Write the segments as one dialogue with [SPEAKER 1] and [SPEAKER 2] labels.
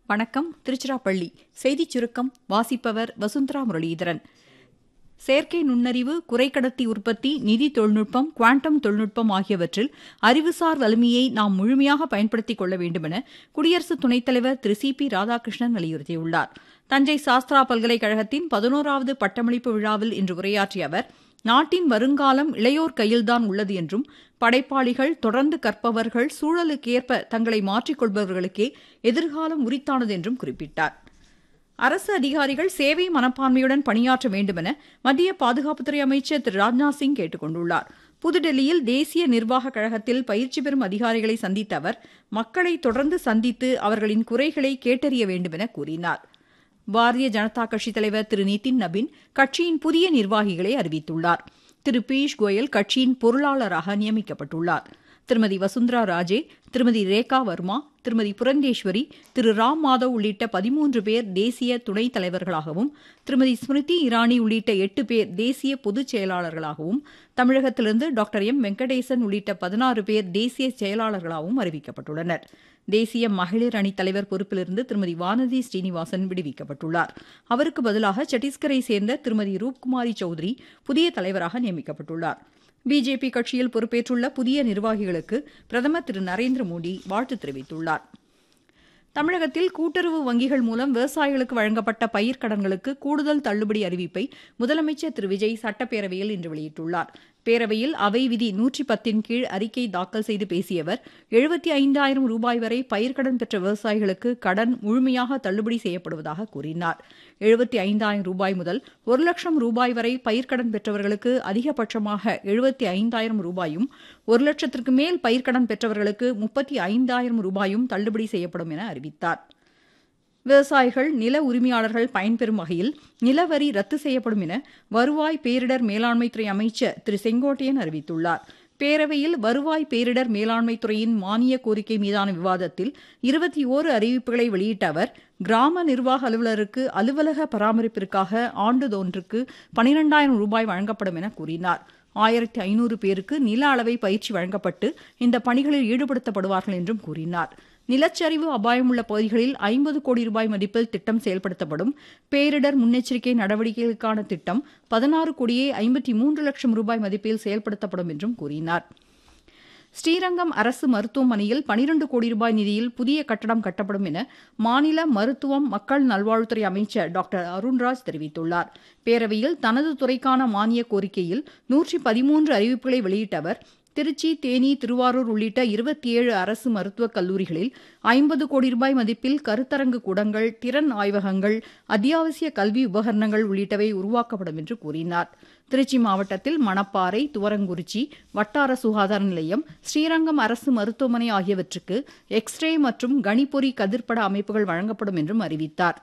[SPEAKER 1] வணக்கம் திருச்சிராப்பள்ளி செய்திச் சுருக்கம் வாசிப்பவர் வசுந்தரா முரளீதரன் செயற்கை நுண்ணறிவு குறைக்கடத்தி உற்பத்தி நிதி தொழில்நுட்பம் குவாண்டம் தொழில்நுட்பம் ஆகியவற்றில் அறிவுசார் வலிமையை நாம் முழுமையாக பயன்படுத்திக் கொள்ள வேண்டுமென குடியரசு துணைத் தலைவர் திரு சி பி ராதாகிருஷ்ணன் வலியுறுத்தியுள்ளார் தஞ்சை சாஸ்திரா பல்கலைக்கழகத்தின் பதினோராவது பட்டமளிப்பு விழாவில் இன்று உரையாற்றிய அவர் நாட்டின் வருங்காலம் இளையோர் கையில்தான் உள்ளது என்றும் படைப்பாளிகள் தொடர்ந்து கற்பவர்கள் சூழலுக்கேற்ப தங்களை மாற்றிக்கொள்பவர்களுக்கே எதிர்காலம் உரித்தானது என்றும் குறிப்பிட்டார் அரசு அதிகாரிகள் சேவை மனப்பான்மையுடன் பணியாற்ற வேண்டுமென மத்திய பாதுகாப்புத்துறை அமைச்சர் திரு ராஜ்நாத் சிங் கேட்டுக் கொண்டுள்ளார் புதுடெல்லியில் தேசிய நிர்வாகக் கழகத்தில் பயிற்சி பெறும் அதிகாரிகளை சந்தித்த அவர் மக்களை தொடர்ந்து சந்தித்து அவர்களின் குறைகளை கேட்டறிய வேண்டுமென கூறினார் பாரதிய ஜனதா கட்சித் தலைவர் திரு நிதின் நபின் கட்சியின் புதிய நிர்வாகிகளை அறிவித்துள்ளார் திரு பியூஷ் கோயல் கட்சியின் பொருளாளராக நியமிக்கப்பட்டுள்ளார் திருமதி வசுந்தரா ராஜே திருமதி ரேகா வர்மா திருமதி புரந்தேஸ்வரி திரு ராம் மாதவ் உள்ளிட்ட பதிமூன்று பேர் தேசிய துணைத் தலைவர்களாகவும் திருமதி ஸ்மிருதி இரானி உள்ளிட்ட எட்டு பேர் தேசிய பொதுச் செயலாளர்களாகவும் தமிழகத்திலிருந்து டாக்டர் எம் வெங்கடேசன் உள்ளிட்ட பதினாறு பேர் தேசிய செயலாளர்களாகவும் அறிவிக்கப்பட்டுள்ளனர் தேசிய மகளிர் அணித் தலைவர் பொறுப்பிலிருந்து திருமதி வானதி ஸ்ரீனிவாசன் விடுவிக்கப்பட்டுள்ளார் அவருக்கு பதிலாக சத்தீஸ்கரை சேர்ந்த திருமதி ரூப்குமாரி சௌத்ரி புதிய தலைவராக நியமிக்கப்பட்டுள்ளார் பிஜேபி கட்சியில் பொறுப்பேற்றுள்ள புதிய நிர்வாகிகளுக்கு பிரதமர் திரு நரேந்திர மோடி வாழ்த்து தெரிவித்துள்ளார் தமிழகத்தில் கூட்டுறவு வங்கிகள் மூலம் விவசாயிகளுக்கு வழங்கப்பட்ட பயிர்க்கடன்களுக்கு கூடுதல் தள்ளுபடி அறிவிப்பை முதலமைச்சர் திரு விஜய் சட்டப்பேரவையில் இன்று வெளியிட்டுள்ளார் பேரவையில் அவை விதி நூற்றி பத்தின் கீழ் அறிக்கை தாக்கல் செய்து பேசிய அவர் எழுபத்தி ஐந்தாயிரம் ரூபாய் வரை பயிர்க்கடன் பெற்ற விவசாயிகளுக்கு கடன் முழுமையாக தள்ளுபடி செய்யப்படுவதாக கூறினார் எழுபத்தி ஐந்தாயிரம் ரூபாய் முதல் ஒரு லட்சம் ரூபாய் வரை பயிர்க்கடன் பெற்றவர்களுக்கு அதிகபட்சமாக எழுபத்தி ஐந்தாயிரம் ரூபாயும் ஒரு லட்சத்திற்கு மேல் பயிர்க்கடன் பெற்றவர்களுக்கு முப்பத்தி ஐந்தாயிரம் ரூபாயும் தள்ளுபடி செய்யப்படும் என அறிவித்தார் விவசாயிகள் நில உரிமையாளர்கள் பயன்பெறும் வகையில் நிலவரி ரத்து செய்யப்படும் என வருவாய் பேரிடர் மேலாண்மைத்துறை அமைச்சர் திரு செங்கோட்டையன் அறிவித்துள்ளார் பேரவையில் வருவாய் பேரிடர் மேலாண்மை துறையின் மானிய கோரிக்கை மீதான விவாதத்தில் இருபத்தி ஓரு அறிவிப்புகளை வெளியிட்ட அவர் கிராம நிர்வாக அலுவலருக்கு அலுவலக பராமரிப்பிற்காக ஆண்டுதொன்றுக்கு பனிரெண்டாயிரம் ரூபாய் வழங்கப்படும் என கூறினார் ஆயிரத்தி ஐநூறு பேருக்கு நில அளவை பயிற்சி வழங்கப்பட்டு இந்த பணிகளில் ஈடுபடுத்தப்படுவார்கள் என்றும் கூறினார் நிலச்சரிவு அபாயமுள்ள பகுதிகளில் ஐம்பது கோடி ரூபாய் மதிப்பில் திட்டம் செயல்படுத்தப்படும் பேரிடர் முன்னெச்சரிக்கை நடவடிக்கைகளுக்கான திட்டம் பதினாறு கோடியே ஐம்பத்தி மூன்று லட்சம் ரூபாய் மதிப்பில் செயல்படுத்தப்படும் என்றும் கூறினார் ஸ்ரீரங்கம் அரசு மருத்துவமனையில் பனிரண்டு கோடி ரூபாய் நிதியில் புதிய கட்டடம் கட்டப்படும் என மாநில மருத்துவம் மக்கள் நல்வாழ்வுத்துறை அமைச்சர் டாக்டர் அருண்ராஜ் தெரிவித்துள்ளார் பேரவையில் தனது துறைக்கான மானிய கோரிக்கையில் நூற்றி பதிமூன்று அறிவிப்புகளை வெளியிட்ட அவர் திருச்சி தேனி திருவாரூர் உள்ளிட்ட இருபத்தி ஏழு அரசு மருத்துவக் கல்லூரிகளில் ஐம்பது கோடி ரூபாய் மதிப்பில் கருத்தரங்கு கூடங்கள் திறன் ஆய்வகங்கள் அத்தியாவசிய கல்வி உபகரணங்கள் உள்ளிட்டவை உருவாக்கப்படும் என்று கூறினார் திருச்சி மாவட்டத்தில் மணப்பாறை துவரங்குறிச்சி வட்டார சுகாதார நிலையம் ஸ்ரீரங்கம் அரசு மருத்துவமனை ஆகியவற்றுக்கு எக்ஸ்ரே மற்றும் கணிப்பொறி கதிர்ப்பட அமைப்புகள் வழங்கப்படும் என்றும் அறிவித்தார்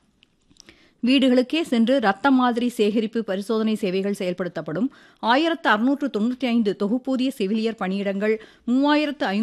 [SPEAKER 1] வீடுகளுக்கே சென்று ரத்த மாதிரி சேகரிப்பு பரிசோதனை சேவைகள் செயல்படுத்தப்படும் ஆயிரத்து அறுநூற்று தொன்னூற்றி ஐந்து தொகுப்பூதிய செவிலியர் பணியிடங்கள் மூவாயிரத்து